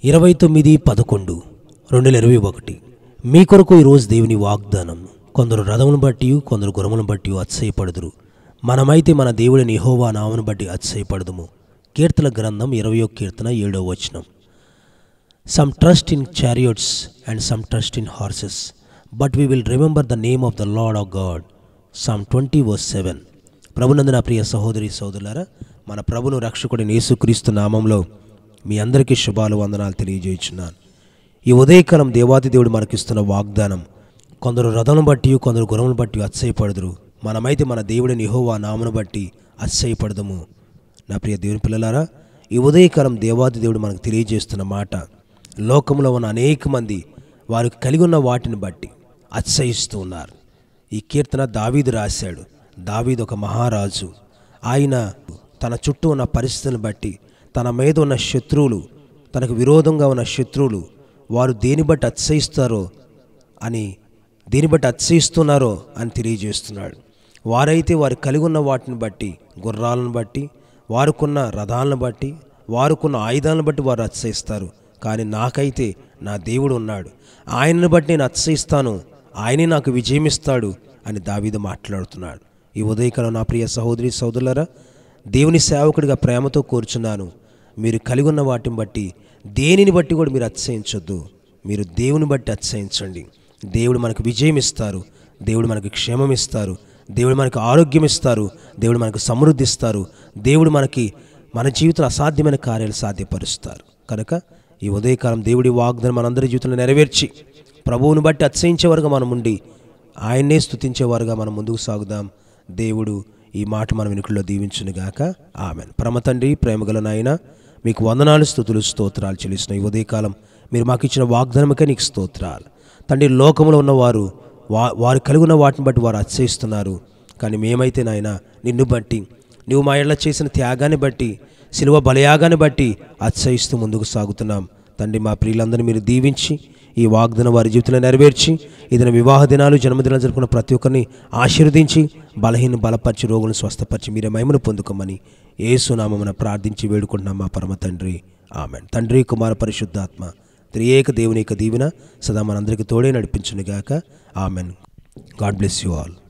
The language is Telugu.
ఇరవై తొమ్మిది పదకొండు రెండు వేల ఇరవై ఒకటి మీ కొరకు ఈరోజు దేవుని వాగ్దానం కొందరు రథమును బట్టి కొందరు గురములను బట్టి అతిశయపడుదురు మనమైతే మన దేవుడిని యెహోవా నామను బట్టి అతిశయపడదుము కీర్తన గ్రంథం ఇరవయో కీర్తన ఏడో వచనం some trust in chariots and some trust in horses but we will remember the name of the lord of god psalm twenty verse seven ప్రభునందు నా ప్రియ సహోదరి సోదరులారా మన ప్రభును రక్షకుడిని యేసుక్రీస్తు నామంలో మీ అందరికీ శుభాలు వందనాలు తెలియజేయుచున్నాను ఈ ఉదయకాలం దేవాది దేవుడు మనకిస్తున్న వాగ్దానం కొందరు రథను బట్టి కొందరు గురమును బట్టి అతిశయపడుదురు మనమైతే మన దేవుడిని యెహోవా నామను బట్టి అతిశయపడదము నా ప్రియ దేవుని పిల్లలారా ఈ ఉదయకాలం దేవాది దేవుడు మనకు తెలియజేస్తున్న మాట లోకంలో ఉన్న అనేక మంది వారు కలిగి ఉన్న వాటిని బట్టి అతిశయిస్తూ ఉన్నారు ఈ కీర్తన దావీదు రాశాడు దావీదు ఒక మహారాజు ఆయన తన చుట్టూ ఉన్న పరిస్థితులను బట్టి తన మీద ఉన్న శత్రువులు తనకు విరోధంగా ఉన్న శత్రువులు వారు దేని బట్టి అతిశయిస్తారో అని దేని బట్టి అతిశయిస్తున్నారో అని తెలియజేస్తున్నాడు వారైతే వారు కలిగి ఉన్న వాటిని బట్టి గుర్రాలను బట్టి వారుకున్న రథాలను బట్టి వారుకున్న ఆయుధాలను బట్టి వారు అతిశయిస్తారు కానీ నాకైతే నా దేవుడు ఉన్నాడు ఆయనను బట్టి నేను అతిశయిస్తాను ఆయనే నాకు విజయం ఇస్తాడు అని దావీదు మాట్లాడుతున్నాడు ఈ ఉదయకాలం నా ప్రియ సహోదరి సోదరులరా దేవుని సేవకుడిగా ప్రేమతో కోరుచున్నాను మీరు కలిగి ఉన్న వాటిని బట్టి దేనిని బట్టి కూడా మీరు అతిశయించొద్దు మీరు దేవుని బట్టి అతిశయించండి దేవుడు మనకు విజయం ఇస్తారు దేవుడు మనకు క్షేమం ఇస్తారు దేవుడు మనకు ఆరోగ్యం ఇస్తారు దేవుడు మనకు సమృద్ధి ఇస్తారు దేవుడు మనకి మన జీవితంలో అసాధ్యమైన కార్యాలు సాధ్యపరుస్తారు కనుక ఈ ఉదయకాలం దేవుడి వాగ్దానం మనందరి జీవితంలో నెరవేర్చి ప్రభువుని బట్టి అతిశయించేవారుగా మనం ఉండి ఆయన్నే స్తుతించేవారుగా మనం ముందుకు సాగుదాం దేవుడు ఈ మాట మన వెనుకల్లో దీవించునుగాక ఆమెన్ పరమ తండ్రి ప్రేమగల నాయన మీకు వందనాలు స్థుతులు స్తోత్రాలు చెల్లిసిన ఈ ఉదయకాలం మీరు మాకు ఇచ్చిన వాగ్దానముకే నీకు స్తోత్రాలు తండ్రి లోకంలో ఉన్నవారు వా వారు కలిగి ఉన్న వాటిని బట్టి వారు అతిశయిస్తున్నారు కానీ మేమైతే నాయన నిన్ను బట్టి నువ్వు మా ఇళ్ళ చేసిన త్యాగాన్ని బట్టి శిలువ బలయాగాన్ని బట్టి అతిశయిస్తూ ముందుకు సాగుతున్నాం తండ్రి మా ప్రియులందరినీ మీరు దీవించి ఈ వాగ్దానం వారి జీవితంలో నెరవేర్చి ఇదిన వివాహ దినాలు జన్మదినాలు జరుపుకున్న ప్రతి ఒక్కరిని ఆశీర్వదించి బలహీన బలపరిచి రోగులను స్వస్థపరిచి మీరే మహిమను పొందుకోమని ఏసునామమున ప్రార్థించి వేడుకుంటున్నాం మా పరమ తండ్రి ఆమెన్ తండ్రి కుమార పరిశుద్ధాత్మ త్రియేక దేవుని యొక్క దీవెన సదా మనందరికీ తోడే నడిపించునుగాక amen God bless you all